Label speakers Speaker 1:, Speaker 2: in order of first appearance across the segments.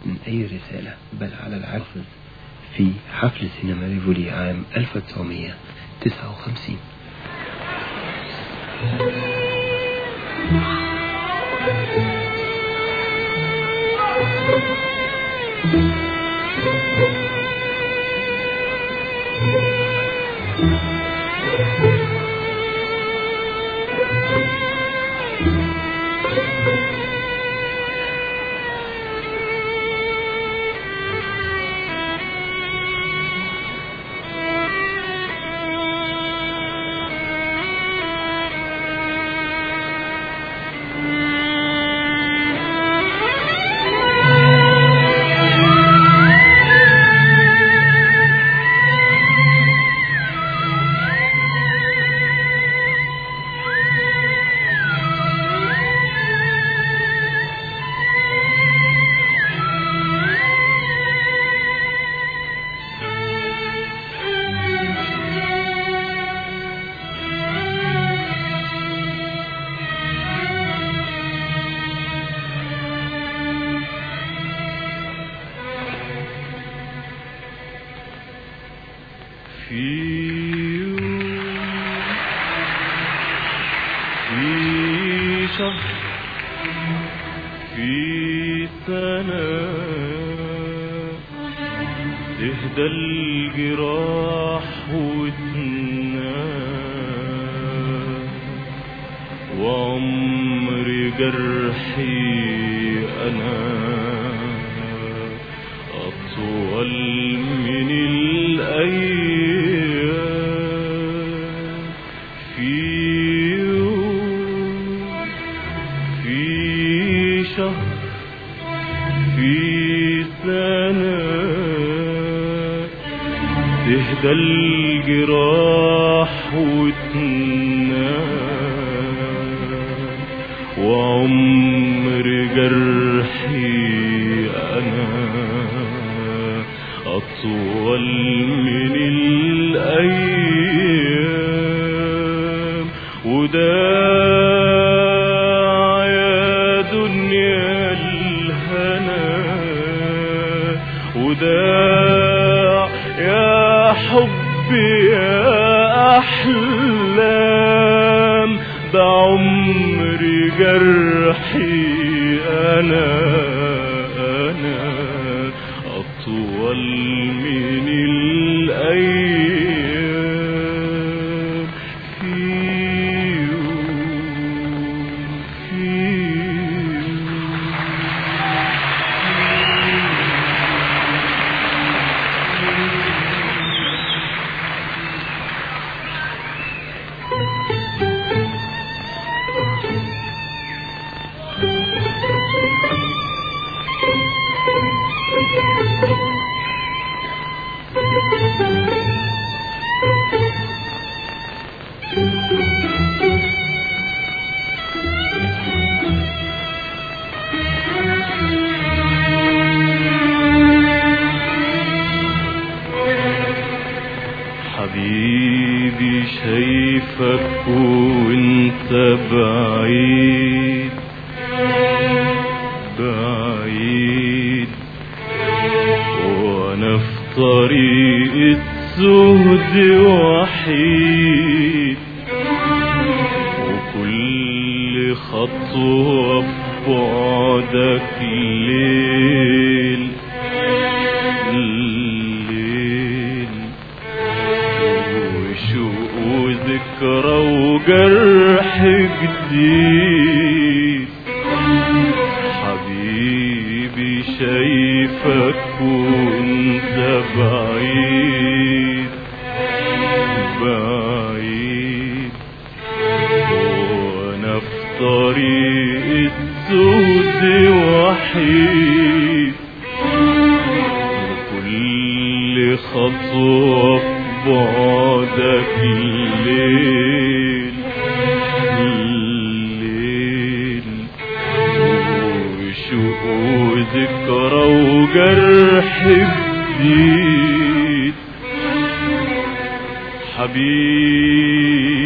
Speaker 1: من أي رسالة بل على العكس في حفل سينما ريفولي عام 1959
Speaker 2: في سنة تهدى الجراح وتنام وعمر جرحي أنا أطول من الأيام في يوم في شهر في سنة تهدى الجراح وتنام وعمر جرحي أنا أطول من الأيام وداع يا دنيا الهنا وداع يا حب يا أحلام ده عمري جرحي أنا أنا أطول من الأيام في يوم في حبيبي شايفك وانت بعيد بعيد وانا في طريق الزهد وحيد وكل خطوة ببعدك ليل الليل وشوق وذكرى وجرح جديد حبيبي شايفك وانت بعيد بعيد وانا في طريق السود وحيد كل خطوة بعدك الليل الليل وشوق وذكرى وجرح جديد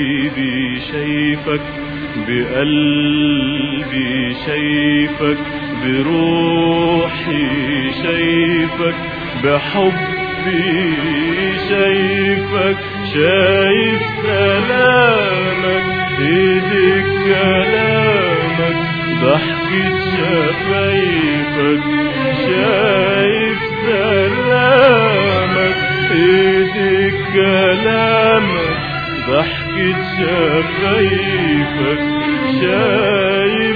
Speaker 2: حبيبي شايفك بقلبي شايفك بروحي شايفك بحبي شايفك شايف سلامك ايدك كلامك ضحكة شفايفك شايف سلامك ايدك كلامك ضحكة شفايفك شايف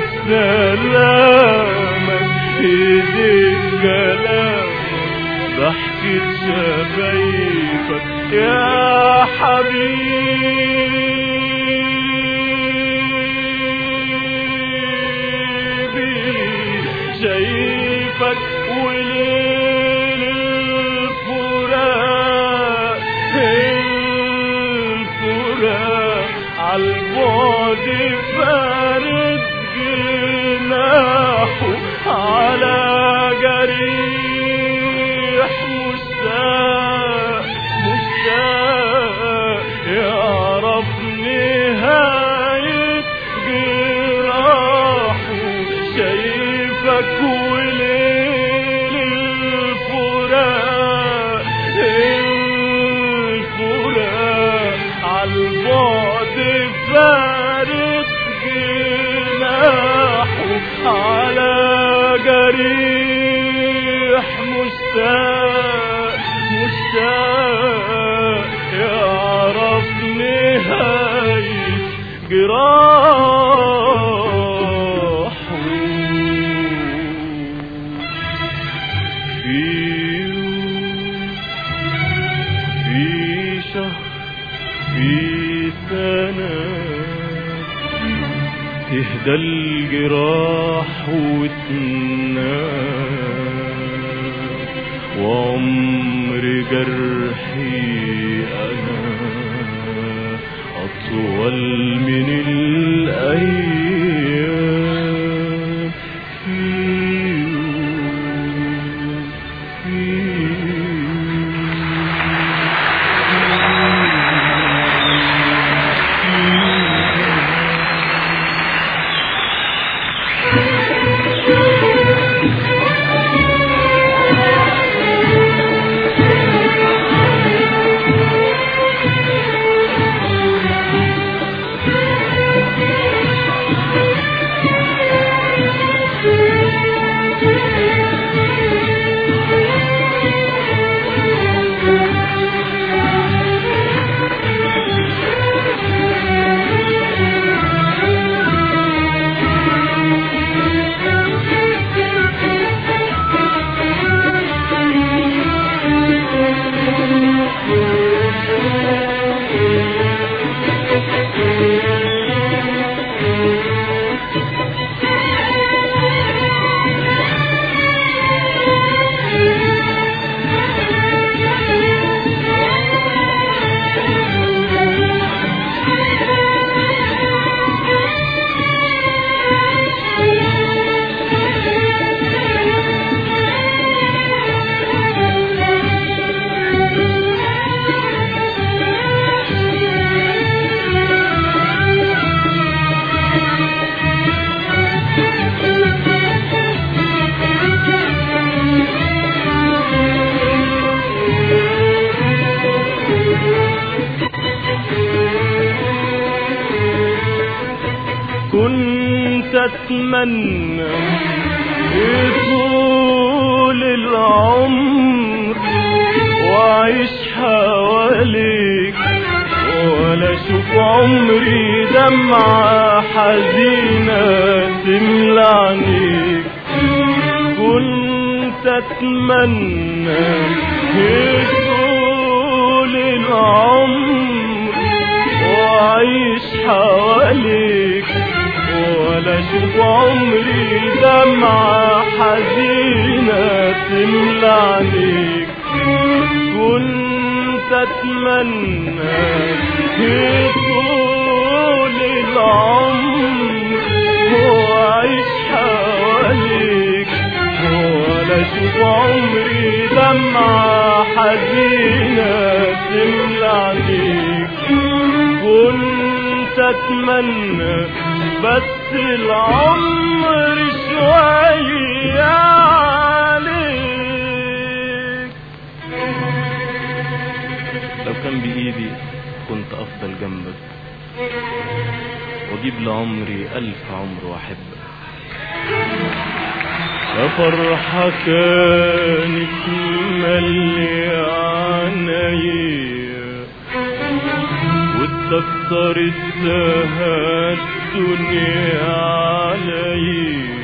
Speaker 2: سلامك ايدك كلامك ضحكة شفايفك يا حبيبي شايفك وليل الفراق الفراق عالبعد فارد جناحه على جريح مشتاق مشتاق يعرف نهاية جراحه شايفك وليل الفراق الفراق عالبعد فارد جناحه على جريح مشتاق مشتاق يعرف نهاية جراحه في يوم في شهر في سنة تهدى الجراح وتنام وعمر جرحي أنا أطول من الأيام في يوم في كنت اتمنى طول العمر واعيش حواليك ولا اشوف عمري دمعة حزينة تملى عينيك كنت اتمنى طول العمر واعيش حواليك ولا اشوف عمري دمعة حزينة تملى عليك كنت اتمنى طول العمر واعيش حواليك ولا اشوف عمري دمعة حزينة تملى عليك كنت اتمنى بس العمر شوية عمري ألف عمر وأحبك يا فرحة كانت ملي عينيا وتكتر السهى الدنيا عليا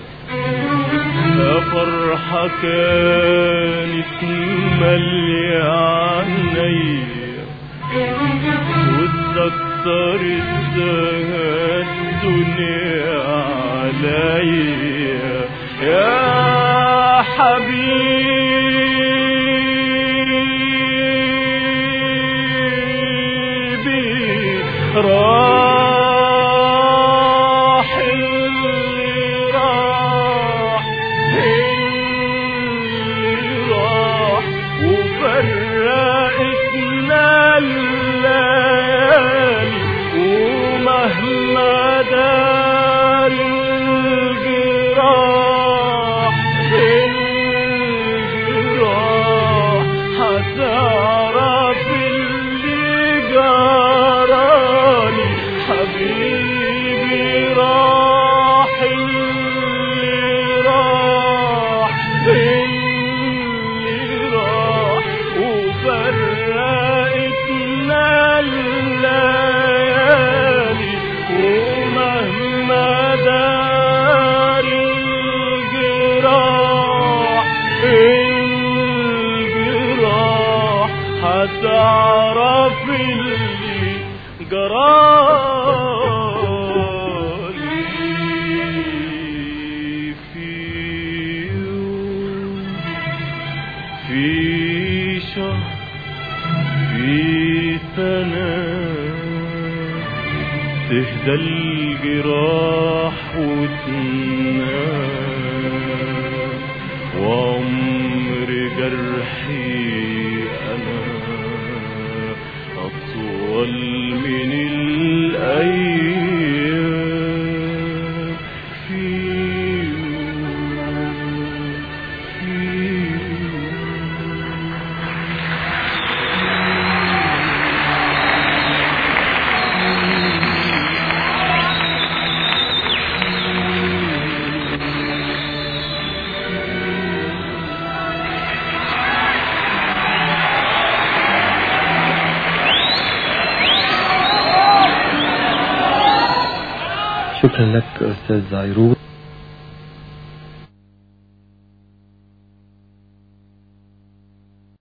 Speaker 2: يا فرحة كانت ملي عينيا وتكتر السهى الدنيا عليا يا حبيبي راح اللي راح اللي راح وفرقتنا الليالي ومهما دار الجراح الجراح هتعرف اللي جرالي حبيبي راح اللي راح اللي راح وفرقتنا الليالي ومهما دار الجراح الجراح هتعرف اللي جرالي في يوم في شهر في سنة تهدى الجراح وتنام وعمر جرحي أنا أطول من الأيام في يوم في يوم
Speaker 1: شكرا لك أستاذ زيروت